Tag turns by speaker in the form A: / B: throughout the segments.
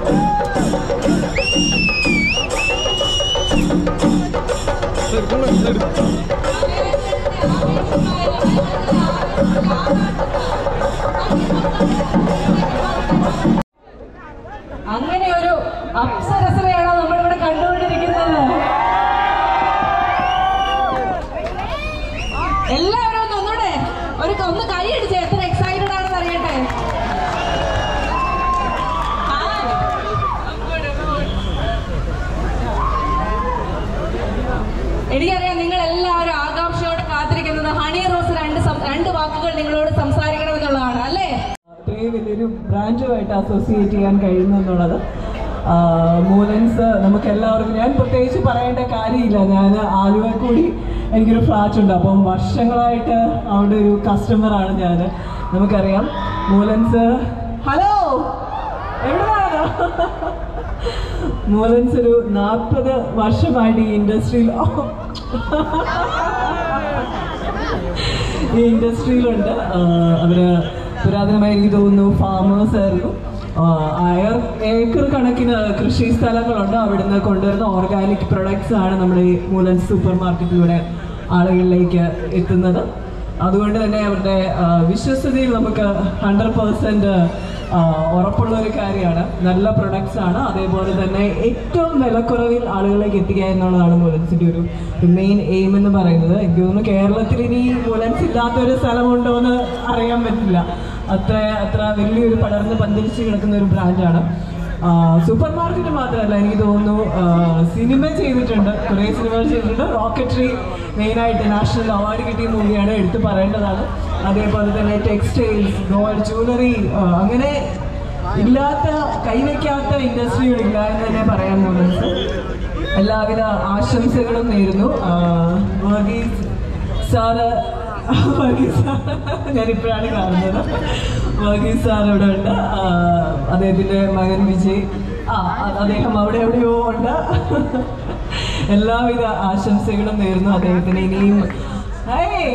A: അങ്ങനെ ഒരു അപ്സരസതയാണോ നമ്മളിവിടെ കണ്ടുകൊണ്ടിരിക്കുന്നത് എല്ലാവരും ഒന്ന് ഒന്നൂടെ ഒരു ഒന്ന് കൈ അടിച്ച് എത്ര എക്സൈറ്റഡ് ആണെന്ന് അറിയട്ടെ എനിക്കറിയാം നിങ്ങൾ എല്ലാവരും ആകാംക്ഷയോടെ കാത്തിരിക്കുന്നത് ഹണി റോസ് രണ്ട് സം- രണ്ട് വാക്കുകൾ നിങ്ങളോട് സംസാരിക്കണമെന്നുള്ളതാണ് അല്ലേ
B: ഇത്രയും വലിയൊരു ബ്രാൻഡുമായിട്ട് അസോസിയേറ്റ് ചെയ്യാൻ കഴിയുന്നു എന്നുള്ളത് മൂലൻസ് നമുക്ക് എല്ലാവർക്കും ഞാൻ പ്രത്യേകിച്ച് പറയേണ്ട കാര്യമില്ല ഞാൻ ആലുവ കൂടി എനിക്കൊരു ഫ്ലാറ്റ് ഉണ്ട് അപ്പം വർഷങ്ങളായിട്ട് അവിടെ ഒരു കസ്റ്റമറാണ് ഞാൻ നമുക്കറിയാം മൂലൻസ് ഹലോ എവിടെയാണ് മൂലൻസ് ഒരു നാൽപ്പത് വർഷമായിട്ട് ഈ ഇൻഡസ്ട്രിയിൽ ഈ ഇൻഡസ്ട്രിയിലുണ്ട് ആഹ് അവര് പുരാതനമായി എനിക്ക് തോന്നുന്നു ഫാമേഴ്സ് ആയിരുന്നു ആഹ് അയർ ഏക്കർ കണക്കിന് കൃഷി സ്ഥലങ്ങളുണ്ട് അവിടുന്ന് കൊണ്ടുവരുന്ന ഓർഗാനിക് പ്രൊഡക്ട്സ് ആണ് നമ്മുടെ ഈ മൂലൻ സൂപ്പർ മാർക്കറ്റിലൂടെ ആളുകളിലേക്ക് എത്തുന്നത് അതുകൊണ്ട് തന്നെ അവരുടെ ആഹ് വിശ്വസ്തതയിൽ നമുക്ക് ഹൺഡ്രഡ് പേഴ്സൻറ്റ് ഉറപ്പുള്ള ഒരു കാര്യമാണ് നല്ല പ്രൊഡക്ട്സ് ആണ് അതേപോലെ തന്നെ ഏറ്റവും വിലക്കുറവിൽ ആളുകളിലേക്ക് എത്തിക്കുക എന്നുള്ളതാണ് മൂലൻസിൻ്റെ ഒരു മെയിൻ എയിം എന്ന് പറയുന്നത് എനിക്ക് തോന്നുന്നു കേരളത്തിൽ ഇനി മൂലൻസ് ഇല്ലാത്തൊരു സ്ഥലമുണ്ടോ എന്ന് അറിയാൻ പറ്റില്ല അത്ര അത്ര വലിയൊരു പടർന്ന് പന്തലിച്ച് കിടക്കുന്ന ഒരു ബ്രാൻഡാണ് സൂപ്പർ മാർക്കറ്റ് മാത്രമല്ല എനിക്ക് തോന്നുന്നു ആ, സിനിമ ചെയ്തിട്ടുണ്ട് കുറേ സിനിമകൾ ചെയ്തിട്ടുണ്ട് റോക്കറ്ററി മെയിനായിട്ട് നാഷണൽ അവാർഡ് കിട്ടിയ മൂവിയാണ് എടുത്തു പറയേണ്ടതാണ് അതേപോലെ തന്നെ ടെക്സ്റ്റൈൽസ് ഗോൾഡ് ജ്വല്ലറി അങ്ങനെ ഇല്ലാത്ത കൈവയ്ക്കാത്ത ഇൻഡസ്ട്രികളില്ല എന്ന് തന്നെ പറയാൻ പോകുന്നത് എല്ലാവിധ ആശംസകളും നേരുന്നു ആ, വർഗീസ് സാറ് വർഗീസ് സാർ ഞാനിപ്പോഴാണ് കാണുന്നത് വർഗീസ് സാർ ഇവിടെ ഉണ്ട് ആ, അദ്ദേഹത്തിൻ്റെ മകൻ വിജയ് ആ അ- അദ്ദേഹം അവിടെ എവിടെയോ ഉണ്ട് എല്ലാവിധ ആശംസകളും നേരുന്നു അദ്ദേഹത്തിന് ഇനിയും ഹേയ്!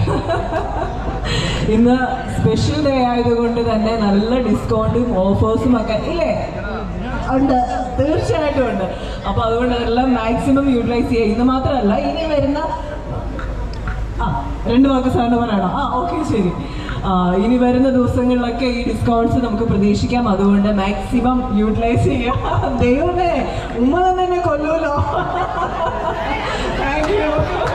B: ഇന്ന് സ്പെഷ്യൽ ഡേ ആയതുകൊണ്ട് തന്നെ നല്ല ഡിസ്കൗണ്ടും ഓഫേഴ്സും ഒക്കെ ഇല്ലേ ഉണ്ട് തീർച്ചയായിട്ടും ഉണ്ട് അപ്പൊ അതുകൊണ്ട് അതെല്ലാം മാക്സിമം യൂട്ടിലൈസ് ചെയ്യുക ഇന്ന് മാത്രമല്ല ഇനി വരുന്ന ആ രണ്ട് വാക്ക് സാറിന് പറയണം ആ ഓക്കെ ശരി ആ, ഇനി വരുന്ന ദിവസങ്ങളിലൊക്കെ ഈ ഡിസ്കൗണ്ട്സ് നമുക്ക് പ്രതീക്ഷിക്കാം അതുകൊണ്ട് മാക്സിമം യൂട്ടിലൈസ് ചെയ്യാം ദൈവമേ ഉമ്മ തന്നെ എന്നെ കൊല്ലുമല്ലോ താങ്ക് യു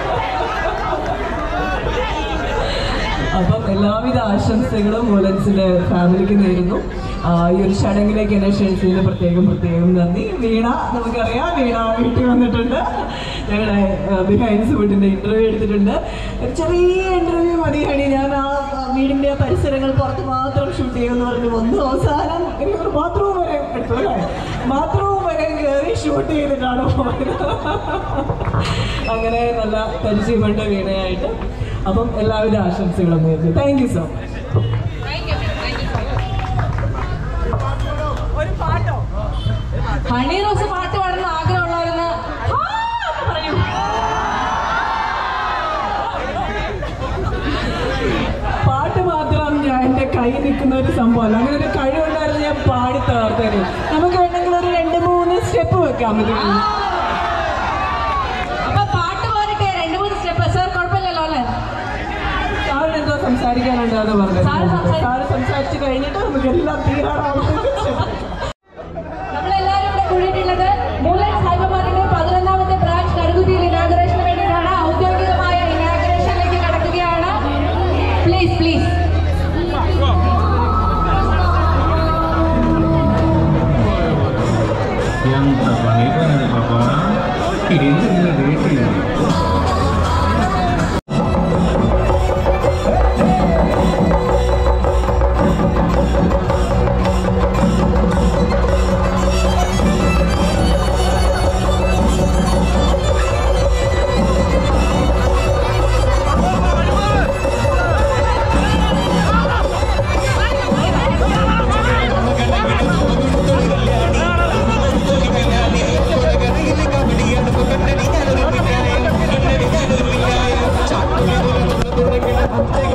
B: അപ്പം എല്ലാവിധ ആശംസകളും മൂലൻസിന്റെ ഫാമിലിക്ക് നേരുന്നു ആ, ഈ ഒരു ചടങ്ങിലേക്ക് എന്നെ ക്ഷണിച്ചതിന് പ്രത്യേകം പ്രത്യേകം നന്ദി വീണ നമുക്കറിയാം വീണ വീട്ടിൽ വന്നിട്ടുണ്ട് ഞങ്ങളുടെ ബിഹൈൻഡ് വീടിന്റെ ഇന്റർവ്യൂ എടുത്തിട്ടുണ്ട് ഒരു ചെറിയ ഇന്റർവ്യൂ മതി ഹണി ഞാൻ ആ ആ വീടിന്റെ പരിസരങ്ങൾ പുറത്ത് മാത്രം ഷൂട്ട് ചെയ്യുമെന്ന് പറഞ്ഞു വന്നു അവസാനം എനിക്കൊരു ബാത്റൂം വരെ എടുത്തു അല്ലേ ബാത്റൂം വരെ കയറി ഷൂട്ട് ചെയ്തിട്ടാണ് പോയത് അങ്ങനെ നല്ല പരിചയപ്പെട്ട വീണയായിട്ട് അപ്പം എല്ലാവിധ ആശംസകളും നേരുന്നു thank you so much
A: Honey Rose പാട്ട് പാടുന്ന ആഗ്രഹമുള്ളവരെന്ന് ഹാ എന്ന് പറയൂ
B: പാട്ട് മാത്രം ഞാൻ എൻ്റെ കൈ നിൽക്കുന്ന ഒരു സംഭവമല്ല അങ്ങനെ ഒരു കഴിവുണ്ടായിരുന്നു ഞാൻ പാടി തകർത്തേനെ നമുക്ക് വേണമെങ്കിൽ ഒരു രണ്ട് മൂന്ന് സ്റ്റെപ്പ് വെക്കാം ഇത്
A: അപ്പൊ പാട്ട് പാടിട്ടെ രണ്ട് മൂന്ന് സ്റ്റെപ്പ് സാർ കുഴപ്പമില്ലല്ലോ അല്ലേ
B: സാറിന് എന്തോ സംസാരിക്കാനുണ്ട് അത് പറഞ്ഞു
A: സാറ് സംസാരി-
B: സാറ് സംസാരിച്ച് കഴിഞ്ഞിട്ട് നമുക്ക് എല്ലാം തീരാറാവുമ്പോഴത്തേക്കും
A: നമ്മളെല്ലാവരും ഇവിടെ കൂടിയിട്ടുള്ളത് മൂലൻസ് ഹൈപ്പർ മാർക്കറ്റിന്റെ പതിനൊന്നാമത്തെ ബ്രാഞ്ച് കടുകുത്തിയിൽ ഇനാഗുറേഷന് വേണ്ടിയിട്ടാണ് ഔദ്യോഗികമായ ഇനാഗുറേഷനിലേക്ക് കടക്കുകയാണ് പ്ലീസ് പ്ലീസ്
C: ఎంత బాగా పాపా ఏంటి రేట్
D: ചാട്ടും